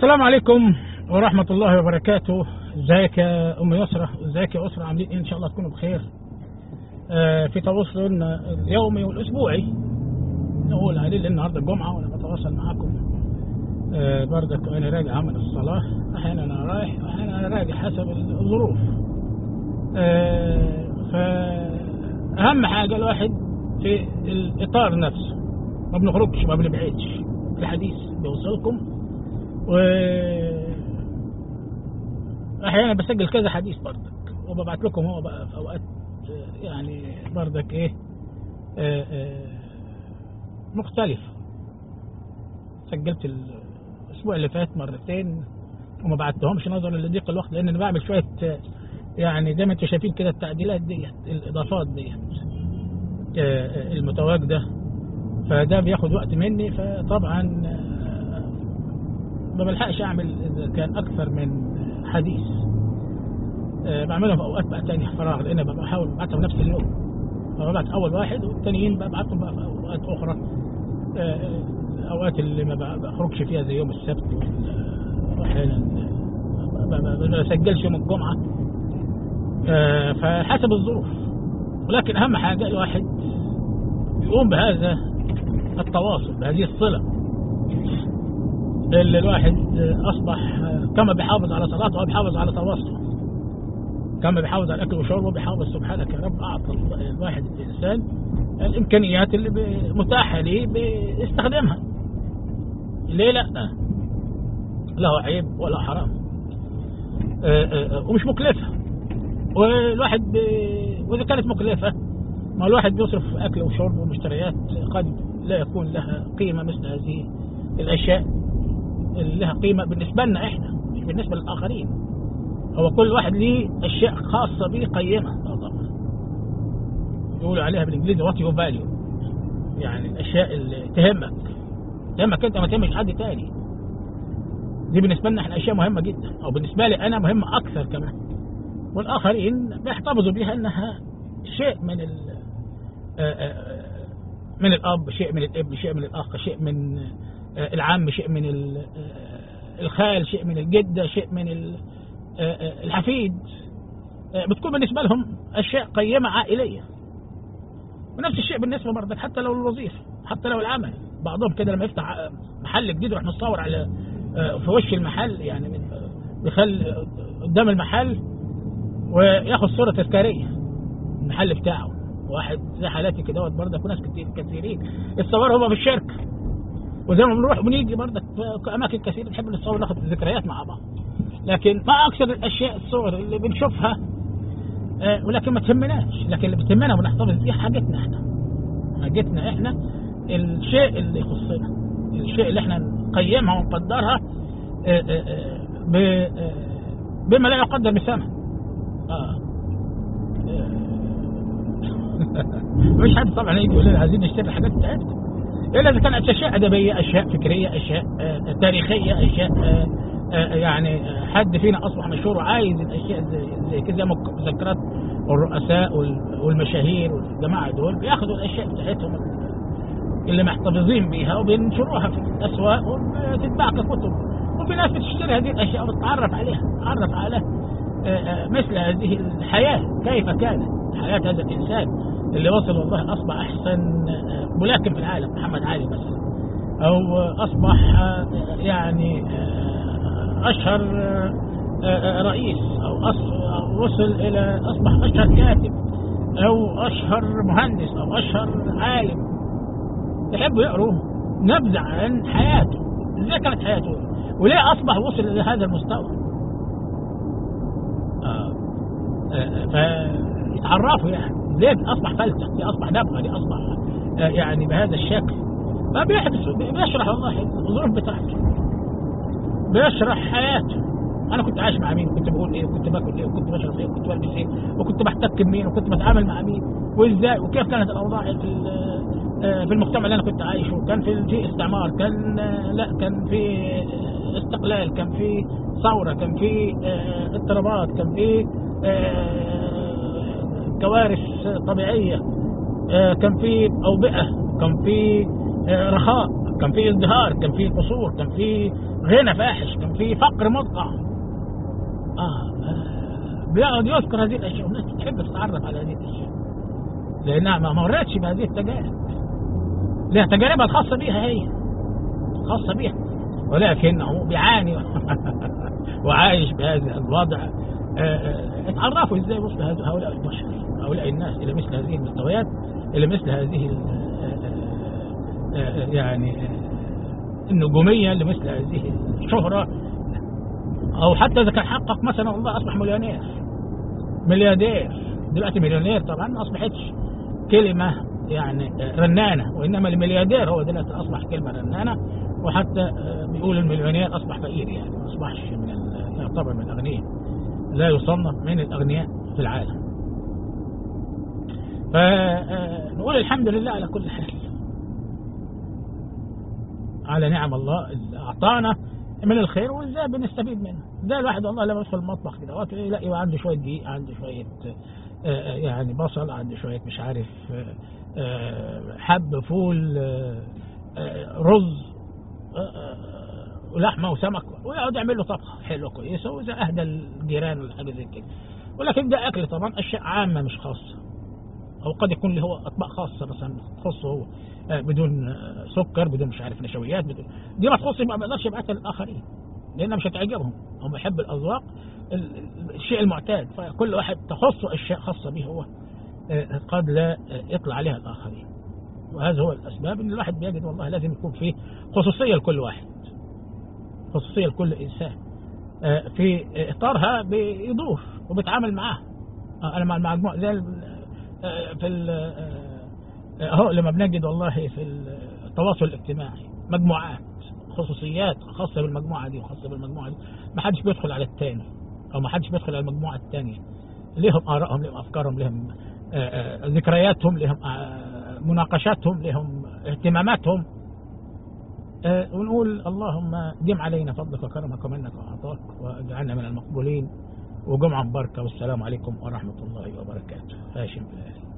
السلام عليكم ورحمة الله وبركاته ازيك يا ام يسرى ازيك يا اسرة عاملين ايه ان شاء الله تكونوا بخير آه في تواصلنا اليومي والاسبوعي نقول عليه لان النهارده الجمعة وانا بتواصل معاكم آه بردك وانا راجع عمل الصلاة احيانا انا رايح واحيانا انا راجع حسب الظروف آه فاهم حاجة الواحد في الاطار نفسه ما بنخرجش ما بنبعدش الحديث بيوصلكم و احيانا بسجل كذا حديث بردك وببعت لكم هو بقى في اوقات يعني بردك ايه آآ آآ مختلفة سجلت الاسبوع اللي فات مرتين وما بعتهمش نظرا لضيق الوقت لان انا بعمل شوية يعني زي ما انتم شايفين كده التعديلات ديت الاضافات ديت المتواجدة فده بياخد وقت مني فطبعا ما بلحقش اعمل اذا كان اكثر من حديث أه بعملهم في اوقات بقى تانية فراغ لان ببقى بحاول ابعتهم نفس اليوم فببعت اول واحد والتانيين ببعتهم بقى في اوقات اخرى أه الاوقات اللي ما بخرجش فيها زي يوم السبت واحيانا ما بسجلش يوم الجمعة أه فحسب الظروف ولكن اهم حاجة الواحد يقوم بهذا التواصل بهذه الصلة اللي الواحد أصبح كما بيحافظ على صلاته وبيحافظ على تواصله كما بيحافظ على أكله وشربه بيحافظ سبحانك يا رب أعطى الواحد الإنسان الإمكانيات اللي متاحة ليه بيستخدمها ليه لا لا عيب ولا حرام ومش مكلفة والواحد ب... وإذا كانت مكلفة ما الواحد بيصرف في أكل وشرب ومشتريات قد لا يكون لها قيمة مثل هذه الأشياء اللي لها قيمة بالنسبة لنا إحنا مش بالنسبة للآخرين هو كل واحد ليه أشياء خاصة به قيمة طبعا يقولوا عليها بالإنجليزي what you value يعني الأشياء اللي تهمك تهمك أنت ما تهمش حد تاني دي بالنسبة لنا إحنا أشياء مهمة جدا أو بالنسبة لي أنا مهمة أكثر كمان والآخرين بيحتفظوا بها أنها شيء من ال من الأب شيء من الابن شيء من الأخ شيء من العم شيء من الخال شيء من الجدة شيء من الحفيد بتكون بالنسبة لهم أشياء قيمة عائلية ونفس الشيء بالنسبة برضك حتى لو الوظيفة حتى لو العمل بعضهم كده لما يفتح محل جديد يروح مصور على في وش المحل يعني بيخلي قدام المحل وياخد صورة تذكارية المحل بتاعه واحد زي حالاتي كده برضك وناس كتير كثيرين يتصوروا هما في الشركة وزي ما بنروح ونيجي برضك في اماكن كثيره نحب نتصور ناخد ذكريات مع بعض لكن ما اكثر الاشياء الصور اللي بنشوفها آه ولكن ما تهمناش لكن اللي بتهمنا ونحتفظ بيه حاجتنا احنا حاجتنا احنا الشيء اللي يخصنا الشيء اللي احنا نقيمها ونقدرها آه آه بما لا يقدر بثمن آه. مش حد طبعا يجي يقول لنا عايزين نشتري الحاجات بتاعتكم الا اذا كانت اشياء ادبيه اشياء فكريه اشياء آه تاريخيه اشياء آه آه يعني حد فينا اصبح مشهور وعايز الاشياء زي, زي كده مذكرات الرؤساء والمشاهير والجماعه دول بياخدوا الاشياء بتاعتهم اللي محتفظين بيها وبينشروها في الاسواق وبتتباع ككتب وفي ناس بتشتري هذه الاشياء وبتتعرف عليها تتعرف على مثل هذه الحياه كيف كانت حياه هذا الانسان اللي وصل والله اصبح احسن ملاكم في العالم محمد علي مثلا او اصبح يعني اشهر رئيس او وصل الى اصبح اشهر كاتب او اشهر مهندس او اشهر عالم يحبوا يقروا نبذة عن حياته ازاي كانت حياته وليه اصبح وصل الى هذا المستوى فيتعرفوا يعني ليه اصبح فلتة دي اصبح نبغة دي اصبح آه يعني بهذا الشكل فبيحدث بيشرح والله الظروف بتاعته بيشرح حياته انا كنت عايش مع مين وكنت بقول ايه وكنت باكل ايه وكنت بشرب ايه وكنت بلبس ايه وكنت بحتك بمين وكنت بتعامل مع مين وازاي وكيف كانت الاوضاع في في المجتمع اللي انا كنت عايشه كان في في استعمار كان لا كان في استقلال كان في ثوره كان في اضطرابات كان في كوارث طبيعية كان في أوبئة كان في رخاء كان في ازدهار كان في قصور كان في غنى فاحش كان في فقر مدقع آه, آه بيقعد يذكر هذه الاشياء والناس تحب تتعرف على هذه الاشياء لانها ما مرتش بهذه التجارب لها تجاربها الخاصه بيها هي خاصه بيها ولكنه بيعاني وعايش بهذا الوضع اتعرفوا ازاي وصل هؤلاء البشر هؤلاء الناس الى مثل هذه المستويات الى مثل هذه يعني النجوميه لمثل هذه الشهره او حتى اذا كان حقق مثلا والله اصبح مليونير ملياردير دلوقتي مليونير طبعا ما اصبحتش كلمه يعني رنانه وانما الملياردير هو دلوقتي اصبح كلمه رنانه وحتى بيقول المليونير اصبح فقير يعني ما اصبحش من يعتبر من الاغنياء لا يصنف من الاغنياء في العالم فنقول الحمد لله على كل حال على نعم الله اللي اعطانا من الخير وازاي بنستفيد منه ده الواحد والله لما يدخل المطبخ كده يلاقي عنده شويه دقيق عنده شويه يعني بصل عنده شويه مش عارف حب فول رز ولحمه وسمك ويقعد يعمل له طبخه حلوه كويسه واذا اهدى الجيران ولا حاجه زي كده ولكن ده اكل طبعا اشياء عامه مش خاصه او قد يكون له هو اطباق خاصه مثلا تخصه هو بدون سكر بدون مش عارف نشويات بدون دي ما تخص ما بقدرش يبعتها للاخرين لانها مش هتعجبهم هم يحب الاذواق الشيء المعتاد فكل واحد تخصه اشياء خاصه به هو قد لا يطلع عليها الاخرين وهذا هو الاسباب ان الواحد بيجد والله لازم يكون فيه خصوصيه لكل واحد خصوصيه لكل انسان في اطارها بيدور وبيتعامل معاها انا مع المجموعه زي في اهو لما بنجد والله في التواصل الاجتماعي مجموعات خصوصيات خاصه بالمجموعه دي وخاصه بالمجموعه دي ما حدش بيدخل على الثاني او ما حدش بيدخل على المجموعه الثانيه لهم ارائهم لهم افكارهم لهم ذكرياتهم لهم مناقشاتهم لهم اهتماماتهم ونقول اللهم دم علينا فضلك وكرمك ومنك وعطاك واجعلنا من المقبولين وجمعة مباركة والسلام عليكم ورحمة الله وبركاته هاشم بلالي